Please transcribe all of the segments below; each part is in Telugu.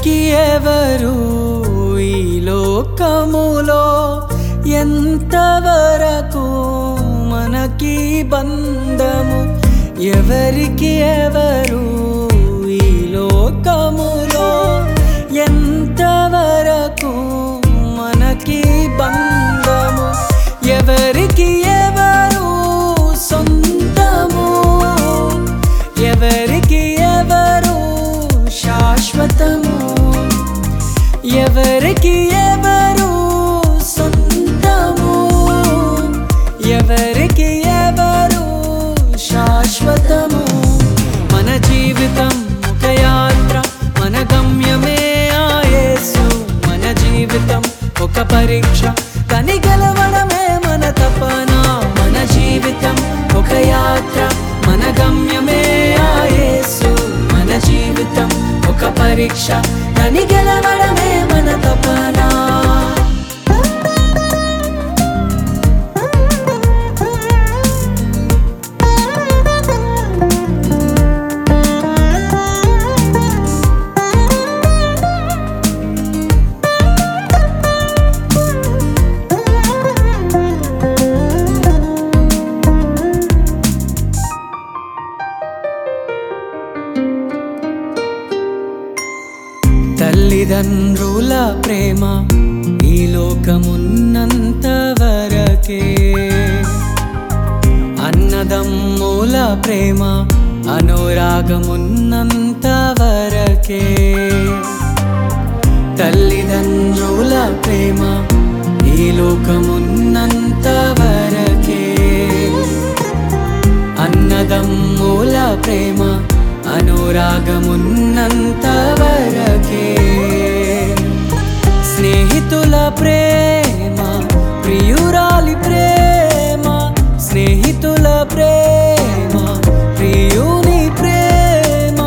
ఎవరికి ఎవరు ఈ లోకములో ఎంతవరకు మనకి బంధము ఎవరికి ఎవరు ఈ లోకములో ఎంతవరకు మనకి బంధము ఎవరికి ఎవరు సొంతము ఎవరికి ఎవరు శాశ్వతము ఎవరికి ఎవరు సొంతము ఎవరికి ఎవరు శాశ్వతము మన జీవితం ఒక యాత్ర మన గమ్యమే ఆ యేసు మన జీవితం ఒక పరీక్ష కని గెలవడమే మన తపన మన జీవితం ఒక యాత్ర మన గమ్యమే ఆ యేసు మన జీవితం ఒక పరీక్ష కని గెలవడమే మన తపన తల్లిదండ్రుల ప్రేమ ఈ లోకమున్నంత వరకే అన్నదమ్ముల ప్రేమ అనురాగమున్నంత వరకే తల్లిదండ్రుల ప్రేమ ఈ లోకమున్నంత వరకే అన్నదమ్ముల ప్రేమ అనురాగమున్నంత వరకే స్నేహితుల ప్రేమ ప్రియురాలి ప్రేమ స్నేహితుల ప్రేమ ప్రియుని ప్రేమ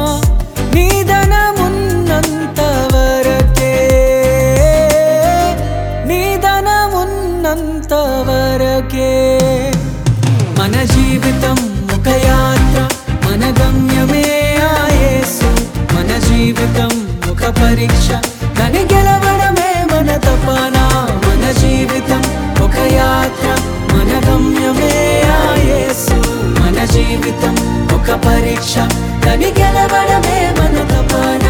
నిధనమున్నంత వరకే నిధనమున్నంత వరకే మన జీవితం ఒక యాత్ర మన గమ్యమే ఆ యేసు మన జీవితం ఒక పరీక్ష కని గెలవడమే మన తపన మన జీవితం ఒక యాత్ర మన గమ్యమే ఆ యేసు మన జీవితం ఒక పరీక్ష కని గెలవడమే మన తపన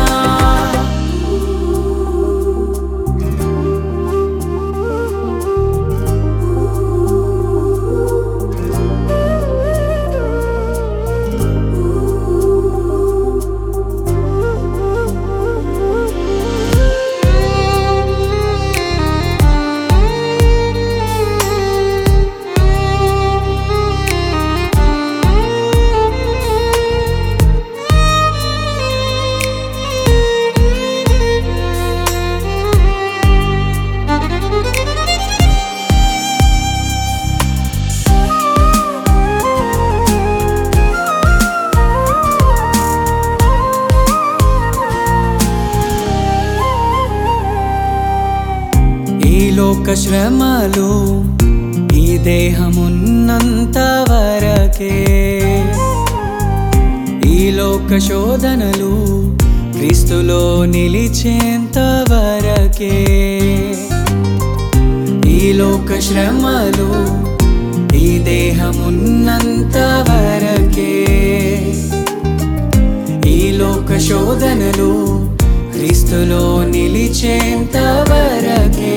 ఈ లోక శ్రమలు ఈ దేహమున్నంత వరకే ఈ లోక శోధనలు క్రీస్తులో నిలిచేంత వరకే ఈ లోక శ్రమలు ఈ దేహమున్నంత వరకే ఈ లోక శోధనలు క్రీస్తులో నిలిచేంత వరకే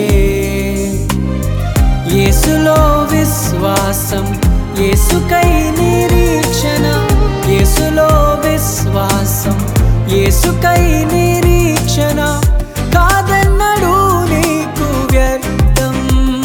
యేసులో విశ్వాసం యేసుకై నిరీక్షణ యేసులో విశ్వాసం యేసుకై నిరీక్షణ కాదన్నడు నీకు వ్యర్థం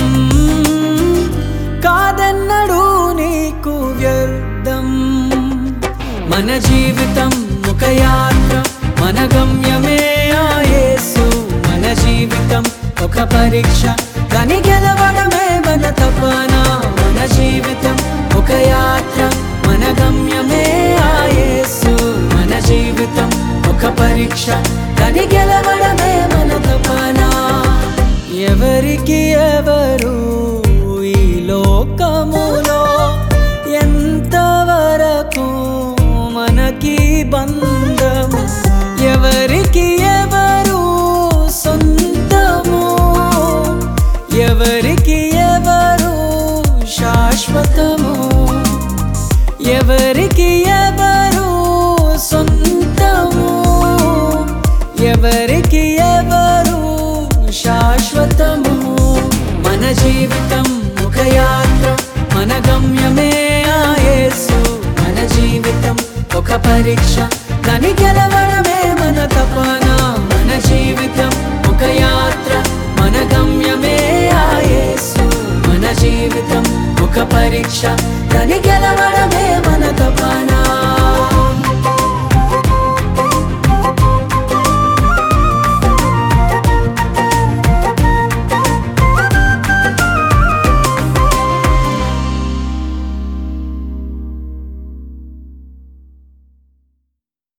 కాదన్నడు నీకు వ్యర్థం మన జీవితం ఒక యాత్ర మన గమ్యమే ఆ యేసు మన జీవితం ఒక పరీక్ష కని గెలవడమే మన తపన మన జీవితం ఒక యాత్ర మన గమ్యమే ఆ యేసు మన జీవితం ఒక పరీక్ష కని గెలవడమే మన తపన ఎవరికి ఎవరు ఈ లోకములో ఎంతవరకు మనకి బంధము ఎవరికి ఎవరు జీవితం ఒక పరీక్ష దాని గెలవడమే మన తపన మన జీవితం ఒక యాత్ర మన గమ్యమే ఆ యేసు మన జీవితం ఒక పరీక్ష దాని గెలవడమే మన తపన